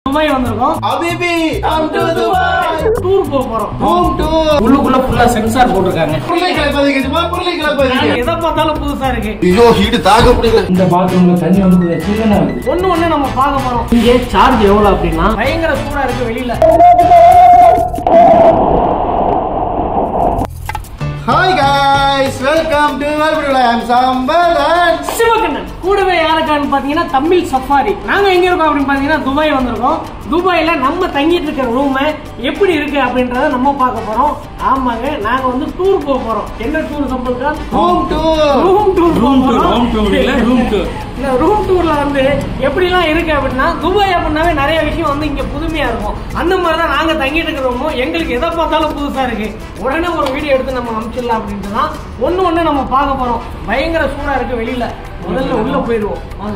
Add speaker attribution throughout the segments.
Speaker 1: Dubai வந்திருக்கோம்
Speaker 2: அபிபி come to Dubai
Speaker 1: tour போக போறோம்
Speaker 2: ஹோம் டூர்
Speaker 1: உள்ளுக்குள்ள ஃபுல்லா சென்சார் போட்டிருக்காங்க
Speaker 2: பொருளை கிளப்பாதீங்க சும்மா பொருளை கிளப்பாதீங்க
Speaker 1: எதை பார்த்தாலும் புதுசா இருக்கு
Speaker 2: ஐயோ ஹீட் தாங்க முடியல
Speaker 1: இந்த பாத்ரூம்ல தண்ணி வந்து சில்லுனா இருக்கு ஒண்ணு ஒண்ணு நம்ம பார்க்க போறோம் இங்கே சார்ஜ் எவ்வளவு அப்படின்னா பயங்கர சூடா இருக்கு வெளியில
Speaker 2: hi guys welcome to Valpuram Sampathan
Speaker 1: Sivakannan கூடவே யாருக்கான்னு பாத்தீங்கன்னா தமிழ் சஃபாரி நாங்க எங்க இருக்கோம் அப்படின்னு பாத்தீங்கன்னா துபாய் வந்திருக்கோம் துபாயில நம்ம தங்கிட்டு இருக்கிற ரூம் எப்படி இருக்கு அப்படின்றத நம்ம பார்க்க போறோம் ஆமாங்க நாங்க வந்து டூர் போக போறோம் என்ன டூர் சம்பளுக்கா
Speaker 2: home tour
Speaker 1: room tour
Speaker 3: room tour home tour இல்ல ரூம் டூர்
Speaker 1: இந்த ரூம் டூர்ல வந்து எப்படிலாம் இருக்கு அப்படின்னா துபாய் அப்படின்னாவே நிறைய விஷயம் வந்து இங்க புதுமையா இருக்கும் அந்த மாதிரி தான் நாங்க தங்கிட்டு இருக்கிறோமோ எங்களுக்கு எதை பார்த்தாலும் புதுசா இருக்கு உடனே ஒரு வீடியோ எடுத்து நம்ம அனுப்பிச்சிடலாம் அப்படின்ட்டு தான் ஒண்ணு ஒண்ணு நம்ம பார்க்க போறோம் பயங்கர சூடா இருக்கு வெளியில முதல்ல உள்ள போயிடுவோம் வாங்க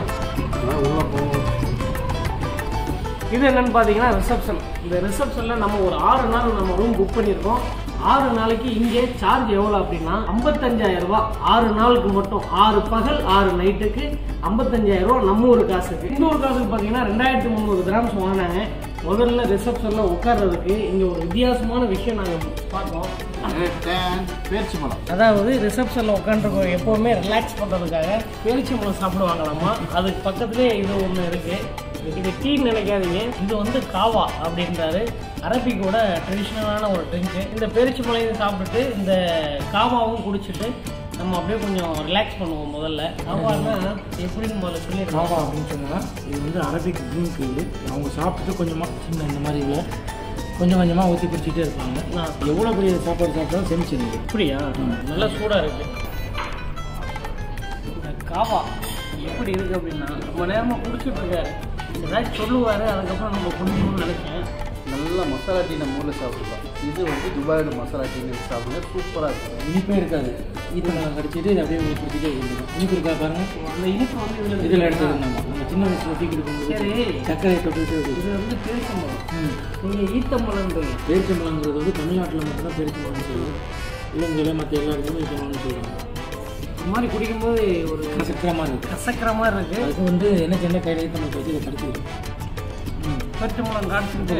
Speaker 1: இது என்னன்னு பாத்தீங்கன்னா ரிசப்ஷன் இந்த ரிசப்ஷன்ல நம்ம ஒரு ஆறு நாள் நம்ம ரூம் புக் பண்ணியிருக்கோம் ஆறு நாளைக்கு இங்கே சார்ஜ் எவ்வளோ அப்படின்னா 55000 ரூபாய் ஆறு நாளுக்கு மட்டும் ஆறு பகல் ஆறு நைட்டுக்கு 55000 ரூபாய் நம்ம ஊர் காசுக்கு இந்த ஊர் காசுக்கு பார்த்தீங்கன்னா ரெண்டாயிரத்தி முந்நூறு கிராம்ஸ் வாங்கினாங்க முதல்ல ரிசப்ஷனில் உட்கார்றதுக்கு இங்கே ஒரு வித்தியாசமான விஷயம் நாங்கள் பார்த்தோம்
Speaker 2: பேர்ச்சி பழம்
Speaker 1: அதாவது ரிசப்ஷனில் உட்காந்துருக்கோம் எப்போவுமே ரிலாக்ஸ் பண்ணுறதுக்காக பேரிச்சம்பழம் சாப்பிடுவாங்களாமா அதுக்கு பக்கத்துலேயே இது ஒன்று இருக்குது இது டீ நினைக்காதீங்க இது வந்து காவா அப்படின்றாரு அரபிக்கோட ட்ரெடிஷ்னலான ஒரு ட்ரிங்க்கு இந்த பேரிச்சம்பழம் இது சாப்பிட்டுட்டு இந்த காவாவும் குடிச்சிட்டு நம்ம அப்படியே கொஞ்சம் ரிலாக்ஸ் பண்ணுவோம் முதல்ல காவான்னா எப்படின்னு முதல்ல சொல்லிடுறோம்
Speaker 3: காவா அப்படின்னு சொன்னா இது வந்து அரபிக் ட்ரிங்க் இது அவங்க சாப்பிட்டுட்டு கொஞ்சமா சின்ன இந்த மாதிரி இவ்வளோ கொஞ்சம் கொஞ்சமா ஊற்றி குடிச்சிட்டே இருப்பாங்க
Speaker 1: ஆ.
Speaker 3: எவ்வளோ பெரிய சாப்பாடு சாப்பிட்டாலும் செமிச்சு நிற்கும்
Speaker 1: அப்படியா நல்லா சூடாக இருக்கு இந்த காவா எப்படி இருக்கு அப்படின்னா ரொம்ப நேரமாக குடிச்சிட்டு இருக்காரு ஏதாச்சும் சொல்லுவாரு அதுக்கப்புறம் நம்ம குடிக்கணும்னு நினைச்சேன்
Speaker 2: நல்ல மசாலா டீ நம்ம ஊரில் சாப்பிடலாம் இது வந்து துபாயோட மசாலா டீ சாப்பிடுங்க சூப்பராக இருக்கும்
Speaker 3: இனிப்பே இருக்காது ஈத்தம்பழம் கடிச்சிட்டு இதை அப்படியே ஊற்றி குடிச்சிட்டே இருந்துடும் இனிப்பு இருக்கா பாருங்க
Speaker 1: அந்த இனிப்பு வந்து இதில்
Speaker 3: இதில் எடுத்துக்கணும் நம்ம சின்ன வயசுல டீ குடிக்கும்போது
Speaker 1: சரி
Speaker 3: சர்க்கரை தொட்டுட்டு
Speaker 1: இது வந்து பேரிச்சம்பழம் நீங்கள் ஈத்தம்பழம்ன்றீங்க
Speaker 3: பேரிச்சம்பழங்கிறது வந்து தமிழ்நாட்டில் மட்டும்தான் பேரிச்சம்பழம் சொல்லுவோம் இலங்கையில் மற்ற எல்லா இடத்துலையும் ஈச்சம்பழம்னு சொல்லுவாங்க
Speaker 1: இந்த மாதிரி குடிக்கும்போது ஒரு
Speaker 3: கசக்கிரமாக இருக்குது
Speaker 1: கசக்கிற மாதிரி இருக்கு
Speaker 3: அது வந்து என்ன சின்ன கையில் ஈத்தம்பழத்தை வச்சு இதை கடிச்சிடும் ம்
Speaker 1: பேரிச்சம்பழம் காய்ச்சிட்டு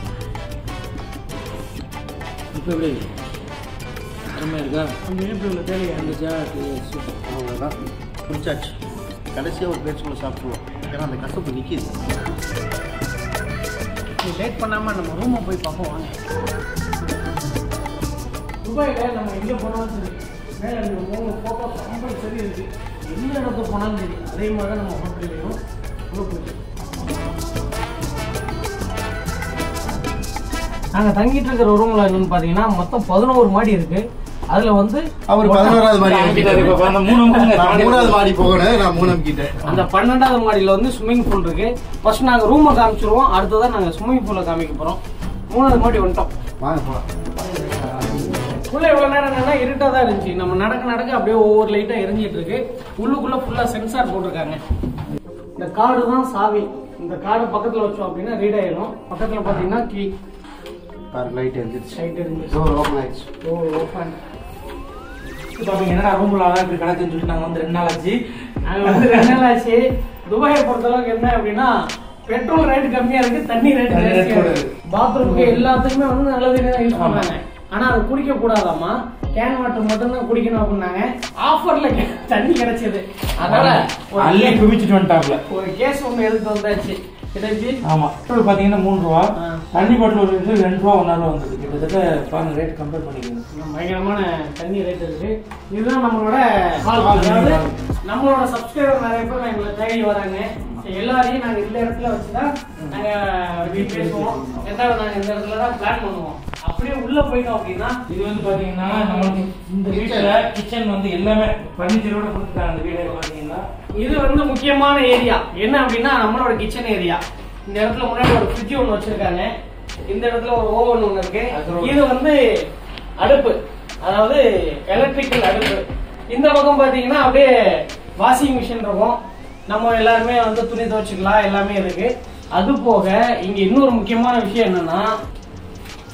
Speaker 3: இப்போ எப்படி அருமையாக இருக்கா
Speaker 1: அந்த இனிப்பு உள்ள தேவையா
Speaker 3: இருந்துச்சா சூப்பர்
Speaker 2: அவ்வளோதான் குடிச்சாச்சு கடைசியாக ஒரு பேர்ச்சி பழம் சாப்பிடுவோம் ஏன்னா அந்த கசப்பு நிற்கிது
Speaker 1: நீ லேட் பண்ணாம நம்ம ரூமை போய் பார்ப்போம் வாங்க துபாயில் நம்ம எங்கே போனாலும் சரி மேலே இந்த மூணு ஃபோட்டோ கம்பல்சரி இருக்கு எந்த இடத்துக்கு போனாலும் சரி அதே மாதிரி தான் நம்ம ஹோட்டல்லையும் உள்ள போயிட்டு நாங்கள் தங்கிட்டு இருக்கிற ரூமில் என்னன்னு பார்த்தீங்கன்னா மொத்தம் பதினோரு மாடி இருக்கு அதில் வந்து
Speaker 2: அவர் பதினோராவது மாடி
Speaker 3: தாண்டிட்டாரு இப்ப. அந்த மூணு மூணு
Speaker 2: நான் மூணாவது மாடி போகணும் நான் மூணாம் கிட்ட
Speaker 1: அந்த பன்னெண்டாவது மாடியில் வந்து ஸ்விம்மிங் பூல் இருக்கு ஃபர்ஸ்ட் நாங்கள் ரூமை காமிச்சிருவோம் அடுத்ததான் நாங்கள் ஸ்விம்மிங் பூலை காமிக்க போகிறோம் மூணாவது மாடி வந்துட்டோம்
Speaker 2: வாங்க போகலாம்
Speaker 1: உள்ள இவ்வளவு நேரம் என்னன்னா இருட்டா தான் இருந்துச்சு நம்ம நடக்க நடக்க அப்படியே ஒவ்வொரு லைட்டா எரிஞ்சிட்டு இருக்கு உள்ளுக்குள்ள ஃபுல்லா சென்சார் போட்டிருக்காங்க இந்த கார்டு தான் சாவி இந்த கார்டு பக்கத்துல வச்சோம் அப்படின்னா ரீட் ஆயிடும் பக்கத்துல பாத்தீங்கன்னா கீ
Speaker 2: பாரு லைட் எரிஞ்சிருச்சு
Speaker 1: சைட் இருந்துச்சு
Speaker 2: டோர் ஓப்பன் ஆயிடுச்சு
Speaker 1: ஓ ஓப்பன்
Speaker 3: இப்போ அவங்க என்னடா ரூமில் அதான் இப்படி கிடக்குன்னு சொல்லிட்டு நாங்கள் வந்து ரெண்டு நாள் ஆச்சு
Speaker 1: நாங்க வந்து ரெண்டு நாள் ஆச்சு துபாயை பொறுத்தளவுக்கு என்ன அப்படின்னா பெட்ரோல் ரேட் கம்மியா இருக்கு தண்ணி ரேட்
Speaker 3: தண்ணி rate
Speaker 1: ஜாஸ்தியா
Speaker 3: கூட
Speaker 1: இருக்கு பாத்ரூமுக்கு எல்லாத்துக்குமே வந்து நல்ல தண்ணி தான் யூஸ் பண்றாங்க ஆனா அது குடிக்க கூடாதாமா கேன் வாட்டர் மட்டும் தான் குடிக்கணும் அப்படின்னாங்க ஆஃபர்ல தண்ணி கிடைச்சது அதனால ஒரு
Speaker 3: அள்ளி
Speaker 1: case-
Speaker 3: குவிச்சிட்டு வந்துட்டாப்ல
Speaker 1: ஒரு கேஸ் ஒண்ணு எடுத்து வந்தாச்சு கிடைச்சி
Speaker 3: ஆமா பெட்ரோல் பார்த்தீங்கன்னா மூணு ரூபா
Speaker 1: ஆ.
Speaker 3: தண்ணி பாட்டில் ஒரு லிட்டர் ரெண்டு ரூபா ஒன்றா ரூபா வந்தது கிட்டத்தட்ட பாருங்க ரேட் கம்பேர் பண்ணிக்கோங்க
Speaker 1: பயங்கரமான தண்ணி ரேட் இருக்கு இதுதான் நம்மளோட
Speaker 3: Hall.
Speaker 1: அதாவது நம்மளோட சப்ஸ்கிரைபர் நிறைய பேர் எங்களை தேடி வராங்க எல்லாரையும் நாங்க இந்த இடத்துல வச்சுதான் நாங்க வீட்டு பேசுவோம் ரெண்டாவது நாங்க இந்த இடத்துல தான் பிளான் பண்ணுவோம் அப்படியே உள்ள போயிட்டோம் அப்படின்னா
Speaker 3: இது வந்து பாத்தீங்கன்னா நம்மளுக்கு இந்த வீட்டுல கிச்சன் வந்து எல்லாமே பர்னிச்சரோட கொடுத்துருக்காங்க அந்த வீடு பாத்தீங்கன்னா
Speaker 1: இது வந்து முக்கியமான ஏரியா என்ன அப்படின்னா நம்மளோட கிச்சன் ஏரியா இந்த இடத்துல முன்னாடி ஒரு ஃப்ரிட்ஜ் ஒன்று வச்சிருக்காங்க இந்த இடத்துல ஒரு ஓவன் ஒன்று இருக்கு
Speaker 3: அப்புறம்
Speaker 1: இது வந்து அடுப்பு அதாவது எலக்ட்ரிக்கல் அடுப்பு இந்த பக்கம் பாத்தீங்கன்னா அப்படியே வாஷிங் மிஷின் இருக்கும் நம்ம எல்லாருமே வந்து துணி துவைச்சுக்கலாம் எல்லாமே இருக்கு அது போக இங்க இன்னொரு முக்கியமான விஷயம் என்னன்னா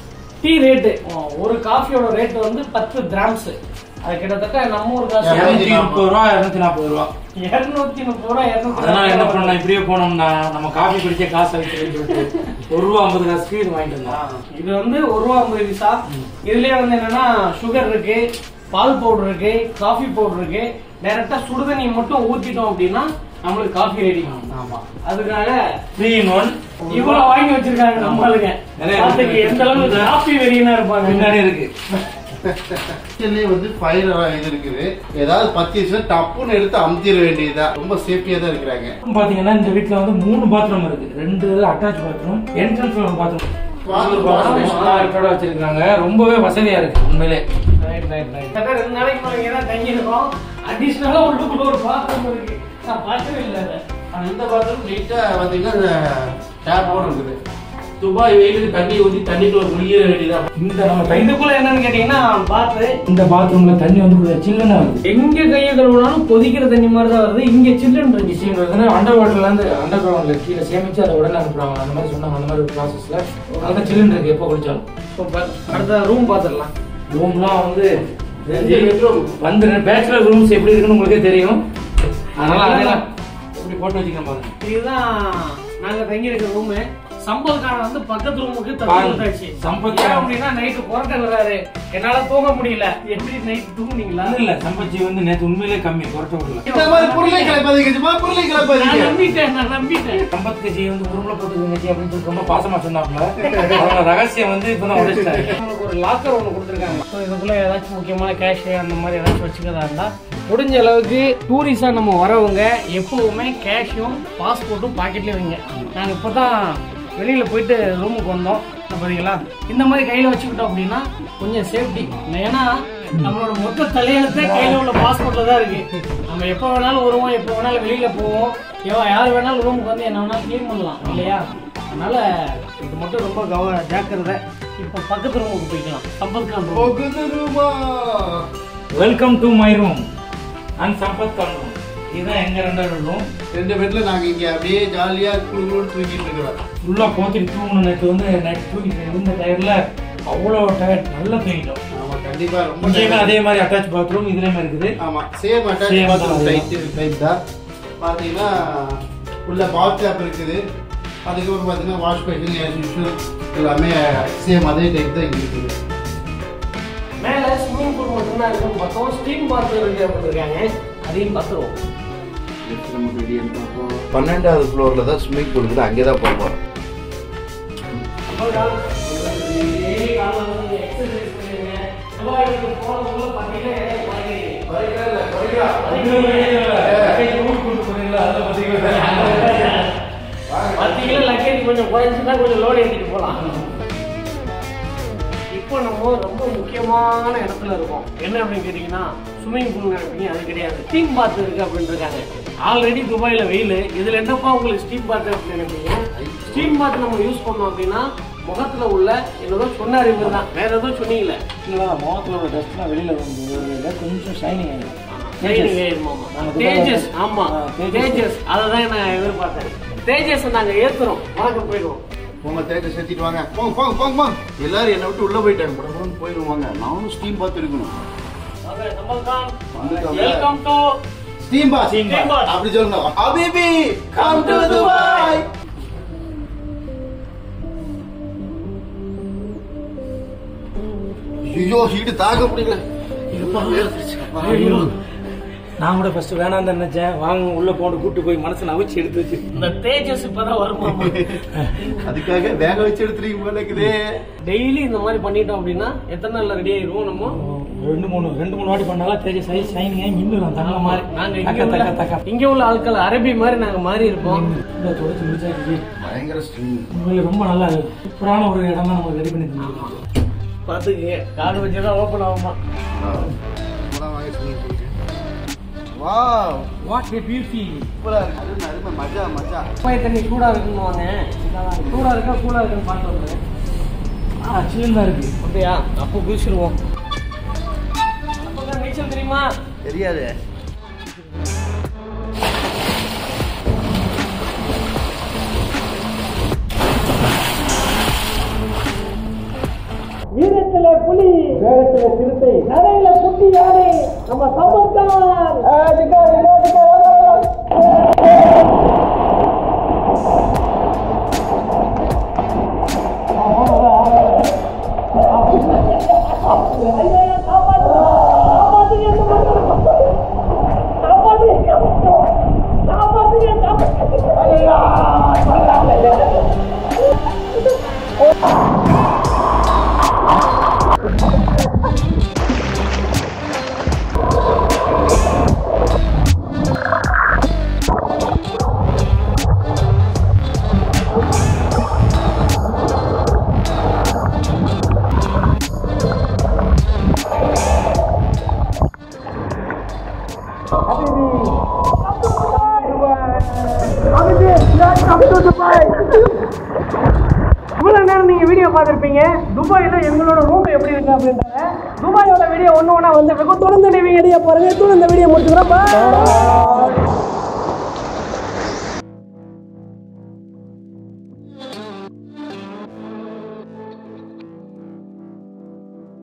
Speaker 1: டீ ரேட்டு ஒரு காஃபியோட ரேட் வந்து பத்து கிராம்ஸ் அது கிட்டத்தட்ட நம்ம ஒரு காசு
Speaker 3: இரநூத்தி முப்பது ரூபா இரநூத்தி நாற்பது ரூபா
Speaker 1: இருநூத்தி முப்பது ரூபா
Speaker 3: அதனால என்ன
Speaker 1: இருநூத்தி
Speaker 3: பண்ணலாம் இப்படியே போனோம்னா நம்ம காஃபி குடிச்ச காசை வச்சு சொல்லிட்டு ஒரு ரூபா ஐம்பது காசுக்கு இது வாங்கிட்டு வந்தோம்
Speaker 1: இது வந்து ஒரு ரூபா ஐம்பது பைசா இதுலயே வந்து என்னன்னா சுகர் இருக்கு பால் பவுடர் இருக்கு காஃபி பவுடர் இருக்கு டைரக்டா சுடுதண்ணி மட்டும் ஊத்திட்டோம் அப்படின்னா நம்மளுக்கு காஃபி ரெடி
Speaker 3: ஆமா
Speaker 1: அதுக்காக
Speaker 3: த்ரீ இன் ஒன்
Speaker 1: இவ்வளவு வாங்கி வச்சிருக்காங்க நம்மளுங்க
Speaker 3: நிறைய
Speaker 1: பார்த்துக்கு எந்த அளவுக்கு காஃபி வெறியனா இருப்பாங்க
Speaker 3: பின்னாடி இருக்கு
Speaker 2: கிச்சன்லயே வந்து ஃபயர் இது இருக்குது ஏதாவது பத்து நிமிஷம் டப்புன்னு எடுத்து அமுத்திட வேண்டியதா ரொம்ப சேஃப்டியா தான் இருக்கிறாங்க
Speaker 3: பாத்தீங்கன்னா இந்த வீட்ல வந்து மூணு பாத்ரூம் இருக்கு ரெண்டு அட்டாச் பாத்ரூம் என்ட்ரன்ஸ் ஒரு பாத்ரூம்
Speaker 2: Bathroom.
Speaker 3: வச்சிருக்காங்க ரொம்பவே வசதியா இருக்கு உண்மையிலே
Speaker 1: ரைட் ரைட் ரைட் கரெக்டா ரெண்டு நாளைக்கு முன்னாடி இங்க தான் தங்கி இருக்கோம் அடிஷனலா உள்ளுக்குள்ள ஒரு பாத்ரூம் இருக்கு நான் பார்க்கவே இல்லை அதை
Speaker 2: ஆனா இந்த பாத்ரூம் நீட்டா பாத்தீங்கன்னா டேப்போட இருக்குது
Speaker 3: துபாய் வெயிலுக்கு தண்ணி ஊத்தி தண்ணிக்குள்ள குளிர வேண்டியதா இந்த நம்ம டைம்
Speaker 1: இதுக்குள்ள என்னன்னு கேட்டீங்கன்னா பாத்து
Speaker 3: இந்த பாத்ரூம்ல தண்ணி வந்து கொஞ்சம் சில்லுன்னு வருது
Speaker 1: எங்க கையை கழுவினாலும் கொதிக்கிற தண்ணி மாதிரி தான் வருது இங்க சில்லுன்னு இருந்துச்சு
Speaker 3: விஷயம் வருதுன்னா அண்டர் வாட்டர்ல இருந்து அண்டர் கிரவுண்ட்ல கீழே சேமிச்சு அதை உடனே அனுப்புறாங்க அந்த மாதிரி சொன்னாங்க அந்த மாதிரி ஒரு ப்ராசஸ்ல அதான் சில்லுன்னு இருக்கு எப்போ குடிச்சாலும்
Speaker 1: சூப்பர் அடுத்த ரூம் பாத்துடலாம்
Speaker 3: ரூம்லாம் வந்து வந்து பேச்சுலர் ரூம்ஸ் எப்படி இருக்குன்னு உங்களுக்கே தெரியும் அதனால அதெல்லாம் இப்படி போட்டு வச்சுக்கிறேன் பாருங்க
Speaker 1: இதுதான் நாங்க தங்கி இருக்கிற ரூமு சம்பல்காரன் வந்து பக்கத்து ரூமுக்கு தப்பு
Speaker 3: பாருங்க.
Speaker 1: கொடுத்தாச்சு
Speaker 3: சம்பத்
Speaker 1: ஏன் அப்படின்னா நைட்டு புரட்ட வர்றாரு என்னால தூங்க முடியல எப்படி நைட் தூங்குனீங்களா
Speaker 3: இல்ல சம்பச்சி வந்து நேத்து உண்மையிலே கம்மி குறைச்ச விடல
Speaker 2: இந்த மாதிரி பொருளை கிளப்பாதீங்க பொருளை
Speaker 1: நான்
Speaker 2: கிளப்பாதீங்க
Speaker 1: நம்பிட்டேன் நான் நம்பிட்டேன்
Speaker 3: சம்பத் கட்சி வந்து உருளை போட்டுக்கங்கச்சி அப்படின்னு சொல்லி ரொம்ப பாசமா சொன்னாப்ல அவங்க ரகசியம் வந்து இப்பதான் உடைச்சிட்டாரு
Speaker 1: உங்களுக்கு ஒரு லாக்கர் ஒன்று கொடுத்துருக்காங்க ஸோ இதுக்குள்ள ஏதாச்சும் முக்கியமான கேஷ் அந்த மாதிரி ஏதாச்சும் வச்சுக்கிறதா இருந்தா முடிஞ்ச அளவுக்கு டூரிஸ்டா நம்ம வரவங்க எப்பவுமே கேஷும் பாஸ்போர்ட்டும் பாக்கெட்லேயே வைங்க நாங்கள் இப்போ தான் வெளியில் போயிட்டு ரூமுக்கு வந்தோம் இப்ப பாத்தீங்களா இந்த மாதிரி கையில் வச்சுக்கிட்டோம் அப்படின்னா கொஞ்சம் சேஃப்டி ஏன்னா நம்மளோட மொத்த தலையெழுத்தே கையில் உள்ள பாஸ்போர்ட்டில் தான் இருக்கு நம்ம எப்போ வேணாலும் வருவோம் எப்போ வேணாலும் வெளியில் போவோம் எவ யார் வேணாலும் ரூமுக்கு வந்து என்ன வேணாலும் க்ளீன் பண்ணலாம் இல்லையா அதனால இது மட்டும் ரொம்ப கவ ஜாக்கிரதை இப்போ பக்கத்து ரூமுக்கு போய்க்கலாம் சம்பத் கான் ரூம்
Speaker 2: போகுது ரூபா
Speaker 3: welcome to my room and Sampath கான் ரூம் இதுதான் எங்க ரெண்டாவது ரூம்
Speaker 2: ரெண்டு பெட்ல நாங்க இங்க அப்படியே ஜாலியா குழு தூக்கிட்டு இருக்கிறோம்
Speaker 3: ஃபுல்லா போத்திட்டு தூங்கணும் நேற்று வந்து நைட் தூங்கிட்டு இருந்த டயர்ல அவ்வளோ டயர்ட் நல்லா தூங்கிட்டோம்
Speaker 2: ஆமா கண்டிப்பா ரொம்ப
Speaker 3: இங்கேயுமே அதே மாதிரி அட்டாச் பாத்ரூம் இதுலயுமே இருக்குது
Speaker 2: ஆமா சேம் அட்டாச்
Speaker 3: Same
Speaker 2: பாத்ரூம்
Speaker 3: தான்.
Speaker 2: டைப் டைப் தான் பாத்தீங்கன்னா உள்ள பாத் டேப் இருக்குது அதுக்கப்புறம் பாத்தீங்கன்னா வாஷ் பேஷன் ஏர் யூஷுவல் எல்லாமே சேம் அதே டைப் தான் இங்க இருக்குது
Speaker 1: மேலே ஸ்விம்மிங் பூல் மட்டும்தான் இருக்குன்னு பார்த்தோம் ஸ்டீம் பாத் இருக்கு அப்படின்னு இருக்காங்க அதையும் பார்த்துருவோம்
Speaker 4: பன்னெண்டாவது ஃப்ளோர்ல தான் ஸ்விம்மிங் பூல் இருக்குது அங்கே தான் போக போகிறோம்
Speaker 1: டெய்லி காலைல வந்து எக்ஸசைஸ் பண்ணுங்க துபாய்க்கு போனதுக்குள்ள பார்த்தீங்கன்னா பார்த்தீங்கன்னா லக்கேஜ் கொஞ்சம் குறைஞ்சுன்னா கொஞ்சம் லோடு ஏற்றிட்டு போகலாம் இப்போ நம்ம ரொம்ப முக்கியமான இடத்துல இருக்கோம் என்ன அப்படின்னு கேட்டிங்கன்னா ஸ்விம்மிங் பூல் நினைப்பீங்க அது கிடையாது ஸ்டீம் பாத் இருக்கு அப்படின்னு இருக்காங்க ஆல்ரெடி துபாயில் வெயில் இதில் என்னப்பா உங்களுக்கு ஸ்டீம் பாத் அப்படின்னு நினைப்பீங்க ஸ்டீம் பாத் நம்ம யூஸ் பண்ணோம் அப்படின்னா முகத்தில் உள்ள என்னதோ சொன்னார் இவர் தான் வேற எதுவும் சொன்னீங்களே
Speaker 3: இல்லை முகத்தில் உள்ள டஸ்ட்லாம் வெளியில வந்து கொஞ்சம் ஷைனிங் ஆகிடும்
Speaker 1: ட்ரைனிங் ஆயிருமாமா
Speaker 3: ஆமா.
Speaker 1: தேஜஸ் ஆமா
Speaker 3: ஆ, தேஜஸ்.
Speaker 1: தேஜஸ் அதை தான் நான் எதிர்பார்த்தேன் தேஜஸ் நாங்க ஏத்துறோம் வணக்கம் போயிடுவோம்
Speaker 4: உங்க தேட்டர் சேர்த்திட்டு வாங்க போங்க போங்க போங்க போங்க எல்லாரும் என்னை விட்டு உள்ள போயிட்டாங்க படப்படம் போயிடுவாங்க நானும் ஸ்டீம் பார்த்து இருக்கணும் வந்துட்டோம்.
Speaker 1: Welcome to
Speaker 2: steam bath
Speaker 3: Steam
Speaker 1: Steam bath.
Speaker 2: அப்படி சொல்லுங்க
Speaker 4: அபிபி கம் டு துபாய் ஐயோ ஹீட்டு தாக்க முடியல
Speaker 3: நான் கூட ஃபர்ஸ்ட் வேணாம் தான் நினைச்சேன் வாங்க உள்ள போட்டு கூட்டு போய் மனசை நவிச்சு எடுத்து வச்சு
Speaker 1: இந்த தேஜஸ் இப்பதான் வருமாமா
Speaker 2: அதுக்காக வேக வச்சு எடுத்துறீங்க போல இருக்குதே
Speaker 1: டெய்லி இந்த மாதிரி பண்ணிட்டோம் அப்படின்னா எத்தனை நாள்ல ரெடி ஆயிருவோம் நம்ம
Speaker 3: ரெண்டு மூணு ரெண்டு மூணு வாட்டி பண்ணாலும் தேஜஸ் ஆகி ஷைனிங் ஆகி மின்னுடும் தங்க மாதிரி
Speaker 1: நாங்க
Speaker 3: தக்க
Speaker 1: இங்க
Speaker 3: தக்க
Speaker 1: உள்ள
Speaker 3: தக்க
Speaker 1: இங்க உள்ள ஆட்கள் அரபி மாதிரி நாங்க மாறி இருப்போம்
Speaker 3: உள்ள தொடச்சு முடிச்சாச்சு
Speaker 4: பயங்கர ஸ்ட்ரீம்
Speaker 3: உண்மையில ரொம்ப நல்லா சூப்பரான ஒரு இடம் தான் நம்ம ரெடி பண்ணி தந்துருக்கோம்
Speaker 1: பாத்துக்க காடு வச்சுதான் ஓப்பன் ஆகுமா
Speaker 2: வாவ்
Speaker 3: வாட் ஏ பியூட்டி
Speaker 2: சூப்பரா இருக்கு அருமை அருமை மஜா மஜா
Speaker 1: குப்பாய் தண்ணி சூடா இருக்குன்னு சூடா இருக்கா கூலா இருக்குன்னு பார்த்து வந்தேன்
Speaker 3: ஆ சில்லுன்னு தான் இருக்கு
Speaker 1: அப்படியா அப்போ குதிச்சிருவோம் நீச்சல் தெரியுமா
Speaker 4: தெரியாது
Speaker 1: வேகத்திலே புலி வேகத்திலே சிறுத்தை நடையில குட்டி யானை நம்ம சமர்த்தான் இவ்வளவு நேரம் நீங்க வீடியோ பார்த்திருப்பீங்க துபாயில எங்களோட ரூம் எப்படி இருக்கு அப்படின்றத துபாயோட வீடியோ ஒண்ணு ஒண்ணா வந்து தொடர்ந்து வீடியோ பாருங்க தொடர்ந்து வீடியோ முடிச்சுக்கிறோம் Bye.